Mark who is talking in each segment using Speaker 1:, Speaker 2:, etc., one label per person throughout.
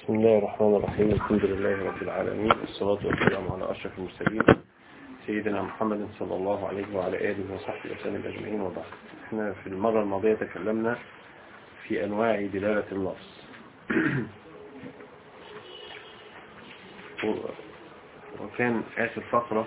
Speaker 1: بسم الله الرحمن الرحيم الحمد لله رب العالمين والصلاة والسلام على أشرف المرسلين سيدنا محمد صلى الله عليه وعلى آله وصحبه وسلم أجمعين وبعد احنا في المرة الماضية تكلمنا في أنواع دلالة اللفظ وكان آخر فقرة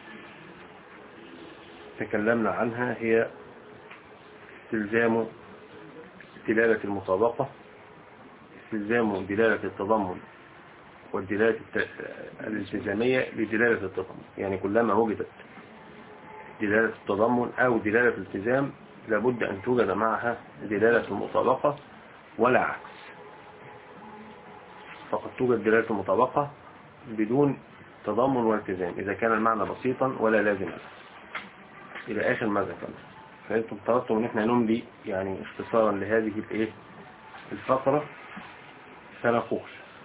Speaker 1: تكلمنا عنها هي استلزام دلالة المطابقة استلزام دلالة التضمن والدلالة الالتزامية لدلالة التضمن يعني كلما وجدت دلالة التضمن أو دلالة الالتزام لابد أن توجد معها دلالة المطابقة ولا عكس فقد توجد دلالة المطابقة بدون تضمن والتزام إذا كان المعنى بسيطا ولا لازم له إلى آخر ما ذكرنا فأنتم طلبتم أن احنا نملي يعني اختصارا لهذه الايه الفقرة سنقول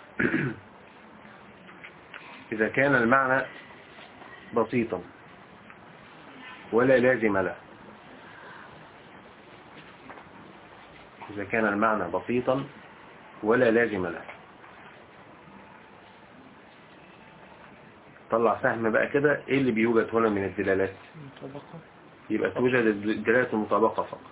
Speaker 1: إذا كان المعنى بسيطا ولا لازم له إذا كان المعنى بسيطا ولا لازم له طلع سهم بقى كده ايه اللي بيوجد هنا من الدلالات يبقى توجد دلالة المطابقة فقط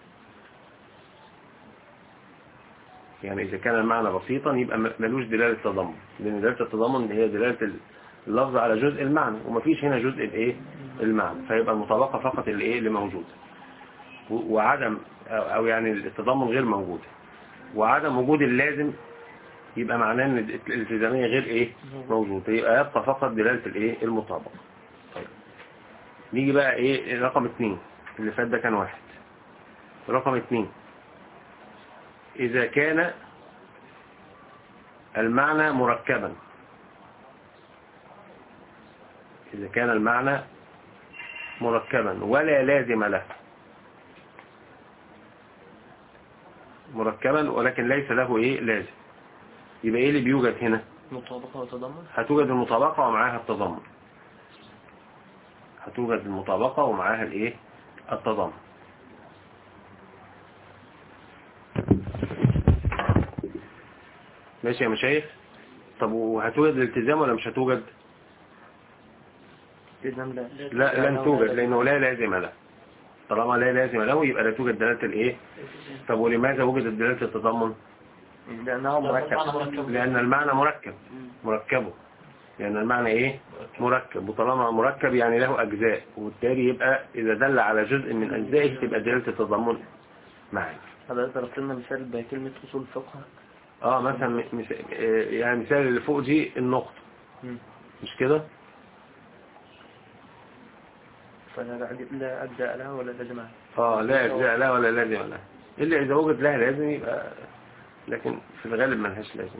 Speaker 1: يعني إذا كان المعنى بسيطا يبقى ملوش دلالة تضمن لأن دلالة التضمن هي دلالة اللفظ على جزء المعنى ومفيش هنا جزء الايه المعنى فيبقى المطابقة فقط الايه اللي موجود وعدم أو يعني التضمن غير موجود وعدم وجود اللازم يبقى معناه ان الالتزامية غير ايه موجودة يبقى يبقى فقط دلالة الايه المطابقة طيب نيجي بقى ايه رقم اتنين اللي فات ده كان واحد رقم اتنين إذا كان المعنى مركبا إذا كان المعنى مركبا ولا لازم له مركبا ولكن ليس له ايه لازم يبقى ايه اللي بيوجد هنا
Speaker 2: مطابقة وتضمن
Speaker 1: هتوجد المطابقة ومعاها التضمن هتوجد المطابقة ومعاها الايه التضمن ماشي يا مشايخ طب وهتوجد الالتزام ولا مش هتوجد لا لن توجد لانه لا لازم له طالما لا لازم له يبقى لا توجد دلالة الايه طب ولماذا وجدت دلالة التضمن
Speaker 2: لأنه مركب
Speaker 1: لان المعنى مركب مركبه لان المعنى ايه مركب وطالما مركب يعني له اجزاء وبالتالي يبقى اذا دل على جزء من اجزائه تبقى دلالة التضمن معانا
Speaker 2: هذا ضربت لنا مثال بكلمة أصول الفقه
Speaker 1: اه مثلا مثال يعني مثال اللي فوق دي النقطة مش كده
Speaker 2: فلا لا أجزاء لها ولا لازمها
Speaker 1: اه لا أجزاء لها ولا لازم لها إلا إذا وجد لها لازم يبقى لكن في الغالب ما لهاش لازم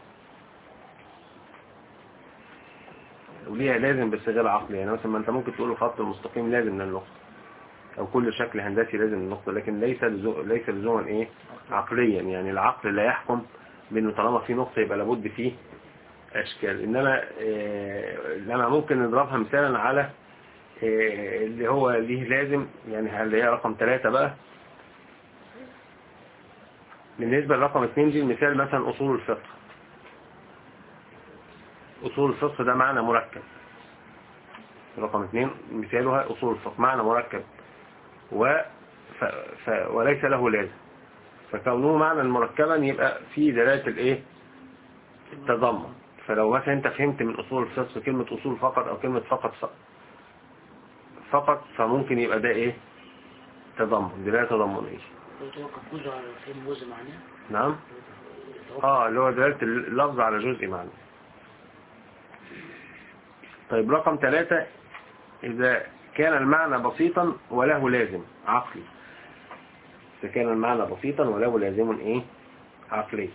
Speaker 1: وليها لازم بس غير عقلي يعني مثلا ما انت ممكن تقول الخط المستقيم لازم للنقطة او كل شكل هندسي لازم للنقطة لكن ليس ليس لزوما ايه عقليا يعني العقل لا يحكم بانه طالما في نقطة يبقى لابد فيه اشكال انما إيه لما ممكن نضربها مثالا على إيه اللي هو ليه لازم يعني اللي هي رقم ثلاثة بقى بالنسبة لرقم اثنين دي المثال مثلا اصول الفقه اصول الفقه ده معنى مركب رقم اثنين مثالها اصول الفقه معنى مركب و ف... ف... وليس له لازم فكونه معنى مركبا يبقى في دلالة الايه التضمن فلو مثلا انت فهمت من اصول الفقه كلمة اصول فقط او كلمة فقط فقط, فقط فممكن يبقى ده ايه تضمن دلالة تضمنية
Speaker 3: وتوقف جزء على فهم جزء معناه
Speaker 1: نعم اه اللي هو دلالة اللفظ على جزء معنى طيب رقم ثلاثة إذا كان المعنى بسيطا وله لازم عقلي إذا كان المعنى بسيطا وله لازم إيه عقلي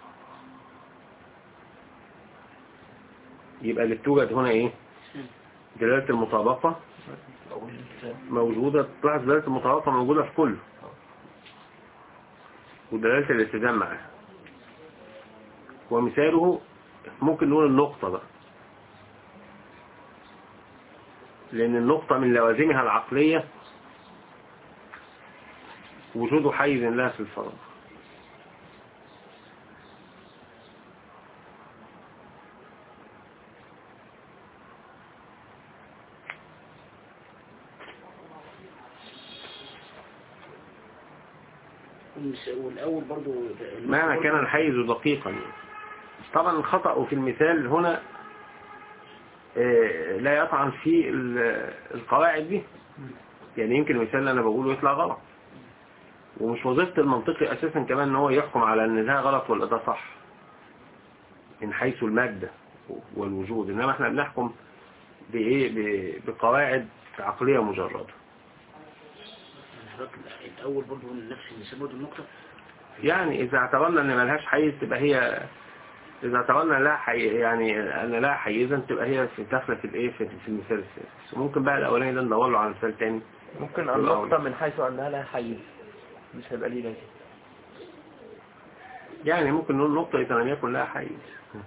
Speaker 1: يبقى اللي بتوجد هنا إيه دلالة المطابقة موجودة تلاحظ دلالة المطابقة موجودة في كله ودلالة الالتزام معها ومثاله ممكن نقول النقطة بقى لأن النقطة من لوازمها العقلية وجود حيز لها في الفراغ
Speaker 3: والمس- والأول برضو
Speaker 1: معنى كان الحيز دقيقا يعني. طبعا الخطأ في المثال هنا آه، لا يطعن في ال- القواعد دي يعني يمكن المثال اللي انا بقوله يطلع غلط ومش وظيفة المنطقي اساسا كمان ان هو يحكم على ان ده غلط ولا ده صح من حيث المادة والوجود انما احنا بنحكم بايه ب- بقواعد عقلية مجردة
Speaker 3: حضرتك الأول برضو نفس المثال برضو النقطة
Speaker 1: يعني إذا اعتبرنا أن ملهاش حيز تبقى هي إذا اعتبرنا لا حي... يعني أن لا حيزا تبقى هي في داخلة في الإيه في في المثال السادس وممكن بقى الأولاني ده ندور له على مثال تاني
Speaker 2: ممكن النقطة من حيث أنها لها حيز مش هيبقى ليه لازم
Speaker 1: يعني ممكن نقول نقطة إذا لم يكن لها حيز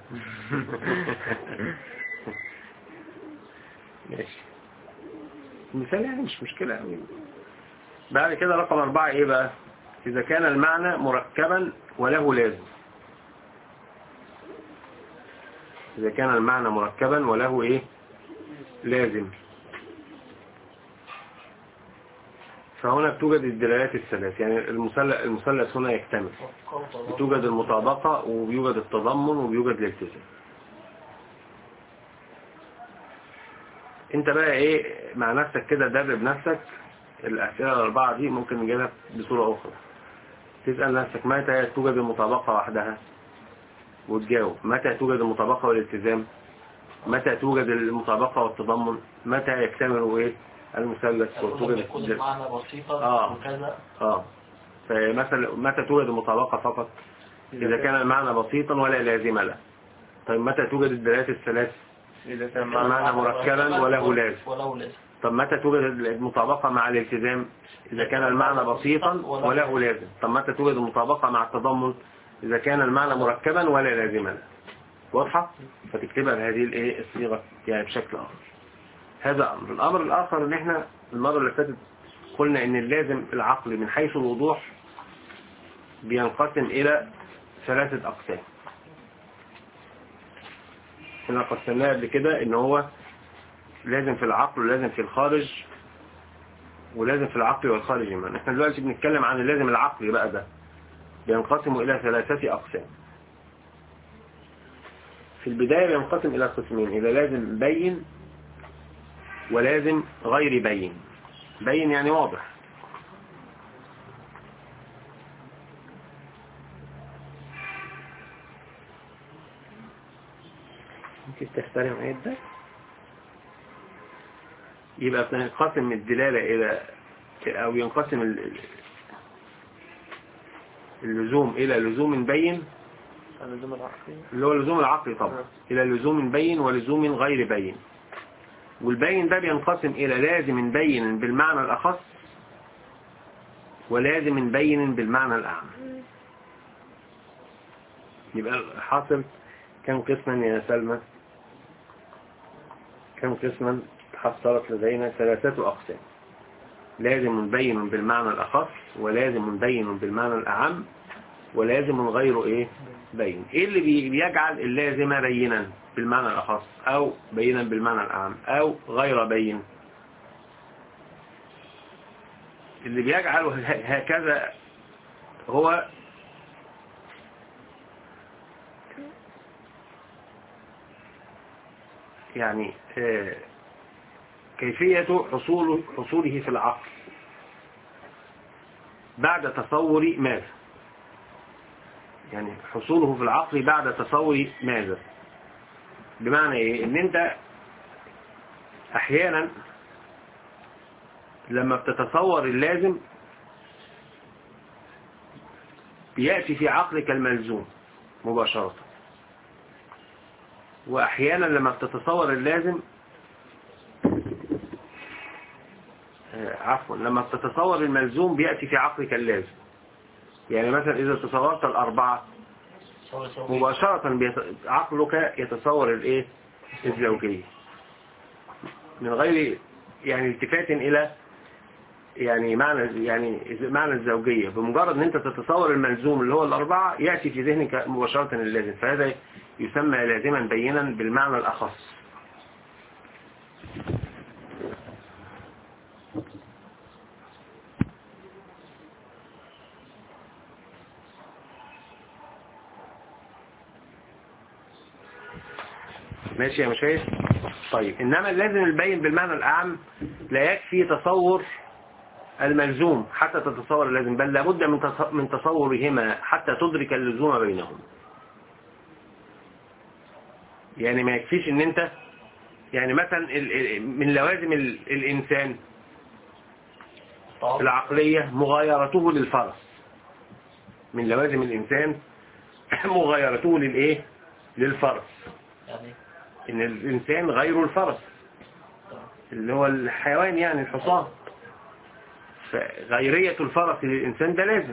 Speaker 1: ماشي المثال يعني مش مشكلة أوي بعد كده رقم أربعة إيه بقى إذا كان المعنى مركبا وله لازم إذا كان المعنى مركبا وله إيه لازم فهنا بتوجد الدلالات الثلاث يعني المثلث المثلث هنا يكتمل بتوجد المطابقة وبيوجد التضمن وبيوجد الالتزام انت بقى ايه مع نفسك كده درب نفسك الاسئلة الاربعة دي ممكن نجيبها بصورة اخرى تسأل نفسك متى توجد المطابقة وحدها وتجاوب متى توجد المطابقة والالتزام متى توجد المطابقة والتضمن متى يكتمل ايه المثلث وتوجد
Speaker 4: يكون
Speaker 1: الدل-
Speaker 4: المعنى بسيطة
Speaker 1: آه.
Speaker 4: وكذا
Speaker 1: اه فمثلا متى توجد المطابقة فقط إذا كان المعنى بسيطا ولا لازم له طيب متى توجد الدلالات الثلاث
Speaker 2: إذا كان
Speaker 1: معنى
Speaker 2: معنى
Speaker 1: مركبا وله لازم
Speaker 4: وله لازم
Speaker 1: طب متى توجد المطابقة مع الالتزام إذا كان المعنى بسيطا وله لازم طب متى توجد المطابقة مع التضمن إذا كان المعنى مركبا ولا لازما له واضحة فتكتبها بهذه الايه الصيغة يعني بشكل آخر هذا أمر الأمر الآخر إن إحنا المرة اللي فاتت قلنا إن اللازم العقلي من حيث الوضوح بينقسم إلى ثلاثة أقسام احنا قسمناه قبل كده إن هو لازم في العقل ولازم في الخارج ولازم في العقل والخارج من احنا دلوقتي بنتكلم عن اللازم العقلي بقى ده بينقسم إلى ثلاثة أقسام في البداية بينقسم إلى قسمين إلى لازم بين ولازم غير بين بين يعني واضح ممكن تحترم عيد ده يبقى بتنقسم الدلالة إلى أو ينقسم ال- اللزوم إلى لزوم بين
Speaker 2: اللزوم العقلي
Speaker 1: اللي هو اللزوم العقلي طبعا إلى لزوم بين ولزوم غير بين والبين ده بينقسم إلى لازم بين بالمعنى الأخص ولازم بين بالمعنى الأعم يبقى حاصل كم قسما يا سلمى كم قسما حصلت لدينا ثلاثة أقسام لازم بين بالمعنى الأخص ولازم بين بالمعنى الأعم ولازم غير إيه بين إيه اللي بي- بيجعل اللازم بينا بالمعنى الأخص أو بينا بالمعنى الأعم أو غير بين اللي بيجعل ه- هكذا هو يعني آه، كيفية حصول حصوله في العقل بعد تصور ماذا يعني حصوله في العقل بعد تصور ماذا بمعنى ايه ان انت احيانا لما بتتصور اللازم بيأتي في عقلك الملزوم مباشرة واحيانا لما بتتصور اللازم آه، عفوا لما بتتصور الملزوم بيأتي في عقلك اللازم يعني مثلا إذا تصورت الأربعة
Speaker 4: سوي سوي
Speaker 1: مباشرة بيت- عقلك يتصور الايه الزوجية من غير يعني التفات إلى يعني معنى يعني معنى الزوجية بمجرد ان انت تتصور الملزوم اللي هو الأربعة يأتي في ذهنك مباشرة اللازم فهذا يسمى لازما بينا بالمعنى الأخص ماشي يا مشايخ طيب انما اللازم البين بالمعنى الاعم لا يكفي تصور الملزوم حتى تتصور اللازم بل لابد من تص- من تصورهما حتى تدرك اللزوم بينهم يعني ما يكفيش ان انت يعني مثلا ال- ال- من لوازم ال- الانسان
Speaker 4: طب
Speaker 1: العقلية مغايرته للفرس من لوازم الإنسان مغايرته للإيه للفرس
Speaker 4: يعني
Speaker 1: إن الإنسان غير الفرس اللي هو الحيوان يعني الحصان فغيرية الفرس للإنسان ده لازم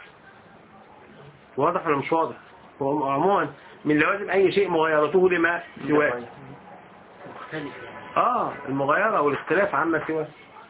Speaker 1: واضح ولا مش واضح هو عموما من لوازم أي شيء مغايرته لما سواه
Speaker 3: مختلف يعني
Speaker 1: آه المغايرة والاختلاف عما سواه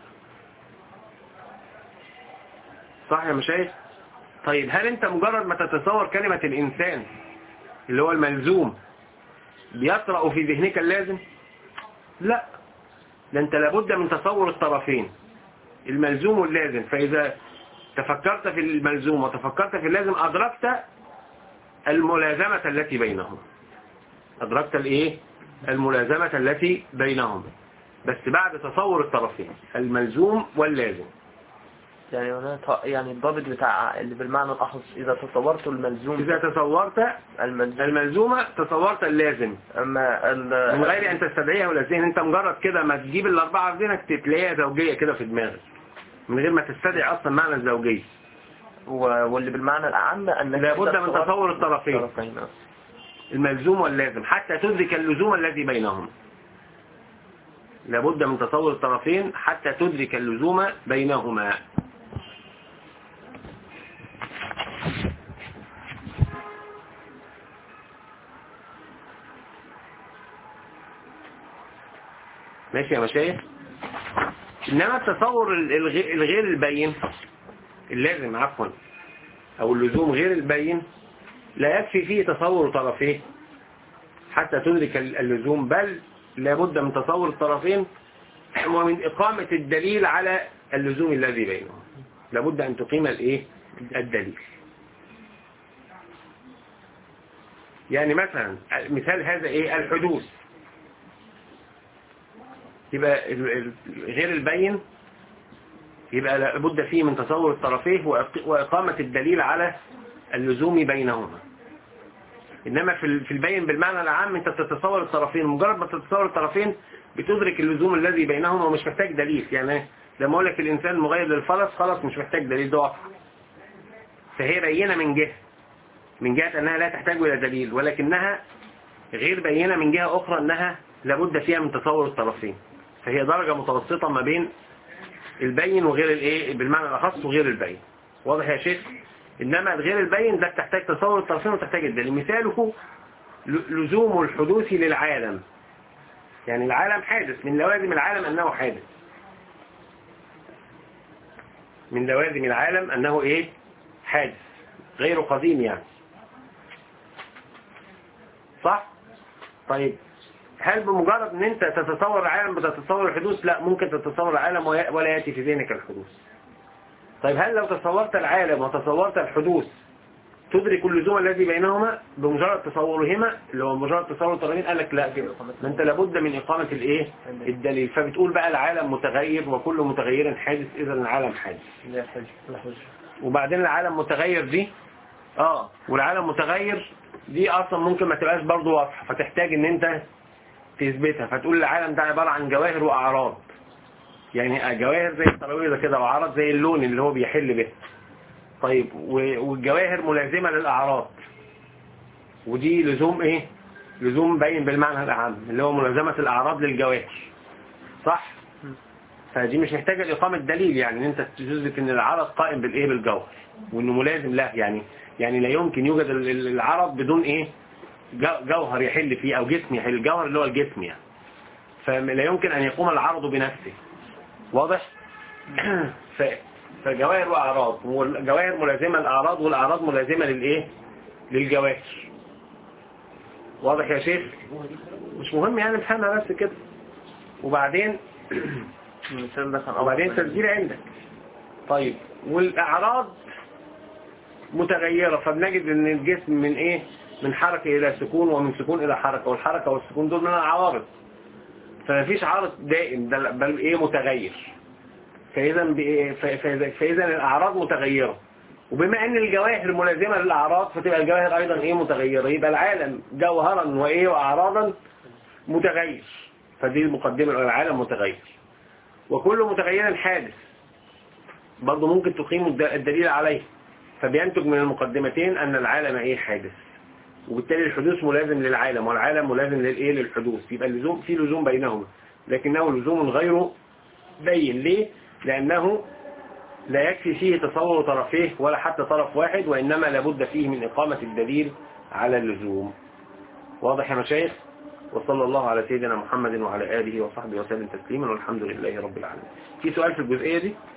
Speaker 1: صح يا مشايخ طيب هل انت مجرد ما تتصور كلمة الإنسان اللي هو الملزوم بيطرأ في ذهنك اللازم لا ده انت لابد من تصور الطرفين الملزوم واللازم فإذا تفكرت في الملزوم وتفكرت في اللازم أدركت الملازمة التي بينهم أدركت الإيه الملازمة التي بينهم بس بعد تصور الطرفين الملزوم واللازم
Speaker 2: يعني هنا ط- يعني الضابط بتاع اللي بالمعنى الأخص إذا تصورت الملزوم
Speaker 1: إذا تصورت
Speaker 2: الملزوم
Speaker 1: الملزومة تصورت اللازم
Speaker 2: أما ال-
Speaker 1: من غير أن تستدعيها ولا الذهن أنت مجرد كده ما تجيب الأربعة في ذهنك تلاقيها زوجية كده في دماغك من غير ما تستدعي أصلا معنى الزوجية
Speaker 2: و- واللي بالمعنى الأعم أنك
Speaker 1: لابد
Speaker 2: إذا
Speaker 1: من
Speaker 2: تصورت
Speaker 1: تصور الطرفين
Speaker 2: الطرفين آه.
Speaker 1: الملزوم واللازم حتى تدرك اللزوم الذي بينهم لابد من تصور الطرفين حتى تدرك اللزوم بينهما ماشي يا مشايخ انما التصور الغ- الغير البين اللازم عفوا او اللزوم غير البين لا يكفي فيه تصور طرفيه حتى تدرك اللزوم بل لابد من تصور الطرفين ومن إقامة الدليل على اللزوم الذي بينهم لابد أن تقيم الإيه الدليل يعني مثلا مثال هذا إيه الحدوث يبقى ال- ال- غير البين يبقى لابد فيه من تصور الطرفين وإق- وإقامة الدليل على اللزوم بينهما إنما في ال- في البين بالمعنى العام أنت بتتصور الطرفين مجرد ما تتصور الطرفين بتدرك اللزوم الذي بينهما ومش محتاج دليل يعني لما أقول لك الإنسان مغير للفرس خلاص مش محتاج دليل ده واضح فهي بينة من جهة من جهة أنها لا تحتاج إلى دليل ولكنها غير بينة من جهة أخرى أنها لابد فيها من تصور الطرفين فهي درجة متوسطة ما بين البين وغير الايه بالمعنى الأخص وغير البين واضح يا شيخ إنما غير البين ده تحتاج تصور الطرفين وتحتاج الدليل مثاله ل- لزوم الحدوث للعالم يعني العالم حادث من لوازم العالم أنه حادث من لوازم العالم أنه إيه حادث غير قديم يعني صح طيب هل بمجرد ان انت تتصور العالم بتتصور الحدوث لا ممكن تتصور العالم وي- ولا يأتي في ذهنك الحدوث طيب هل لو تصورت العالم وتصورت الحدوث تدرك اللزوم الذي بينهما بمجرد تصورهما اللي هو مجرد تصور الطرفين قال لك لا كده ما انت لابد من إقامة الايه الدليل فبتقول بقى العالم متغير وكل متغير حادث اذا العالم حادث
Speaker 2: لا حج لا حج
Speaker 1: وبعدين العالم متغير دي اه والعالم متغير دي اصلا ممكن ما تبقاش برضو واضحه فتحتاج ان انت تثبتها فتقول العالم ده عبارة عن جواهر واعراض يعني جواهر زي الترابيزه كده واعراض زي اللون اللي هو بيحل به طيب و- والجواهر ملازمة للاعراض ودي لزوم ايه لزوم باين بالمعنى الاعم اللي هو ملازمة الاعراض للجواهر صح فدي مش محتاجة لإقامة دليل يعني ان انت تثبت ان العرض قائم بالايه بالجوهر وانه ملازم له يعني يعني لا يمكن يوجد ال- ال- العرض بدون ايه جو- جوهر يحل فيه او جسم يحل الجوهر اللي هو الجسم يعني فلا يمكن ان يقوم العرض بنفسه واضح ف فجواهر واعراض والجواهر ملازمة للاعراض والاعراض ملازمة للايه للجواهر واضح يا شيخ مش مهم يعني نفهمها بس كده وبعدين
Speaker 2: مثال مثلا
Speaker 1: وبعدين تسجيل عندك طيب والأعراض متغيرة فبنجد ان الجسم من ايه من حركة إلى سكون ومن سكون إلى حركة والحركة والسكون دول من العوارض فمفيش عارض دائم ده- بل إيه متغير فإذا بإيه- ف- فإذا فإذا الأعراض متغيرة وبما أن الجواهر ملازمة للأعراض فتبقى الجواهر أيضا إيه متغيرة يبقى العالم جوهرا وإيه وأعراضا متغير فدي المقدمة العالم متغير وكل متغير حادث برضه ممكن تقيم الد- الدليل عليه فبينتج من المقدمتين أن العالم إيه حادث وبالتالي الحدوث ملازم للعالم والعالم ملازم للإيه للحدوث يبقى اللزوم في لزوم بينهما لكنه لزوم غير بين ليه لأنه لا يكفي فيه تصور طرفيه ولا حتى طرف واحد وإنما لابد فيه من إقامة الدليل على اللزوم واضح يا مشايخ وصلى الله على سيدنا محمد وعلى آله وصحبه وسلم تسليما والحمد لله رب العالمين في سؤال في الجزئية دي